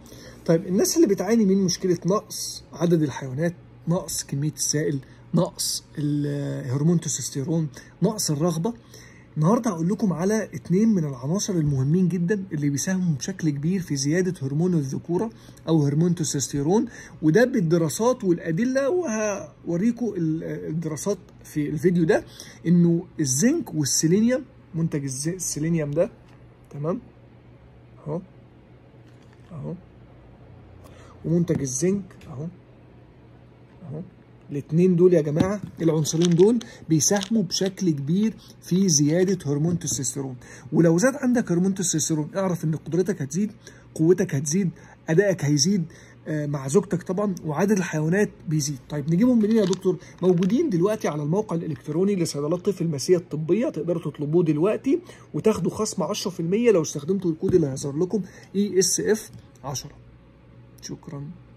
طيب الناس اللي بتعاني من مشكله نقص عدد الحيوانات نقص كميه السائل نقص الهرمون تستوستيرون نقص الرغبه النهارده هقول لكم على اتنين من العناصر المهمين جدا اللي بيساهموا بشكل كبير في زياده هرمون الذكوره او هرمون تستوستيرون وده بالدراسات والادله وهوريكم الدراسات في الفيديو ده انه الزنك والسيلينيوم منتج السيلينيوم ده تمام اهو اهو ومنتج الزنك اهو اهو الاثنين دول يا جماعه العنصرين دول بيساهموا بشكل كبير في زياده هرمون التستوستيرون ولو زاد عندك هرمون التستوستيرون اعرف ان قدرتك هتزيد قوتك هتزيد ادائك هيزيد مع زوجتك طبعا وعدد الحيوانات بيزيد طيب نجيبهم منين يا دكتور موجودين دلوقتي على الموقع الالكتروني لصيدلات طب المسيه الطبيه تقدروا تطلبوه دلوقتي وتاخدوا خصم 10% لو استخدمتوا الكود اللي هيظهر لكم اي اس اف 10 شكرا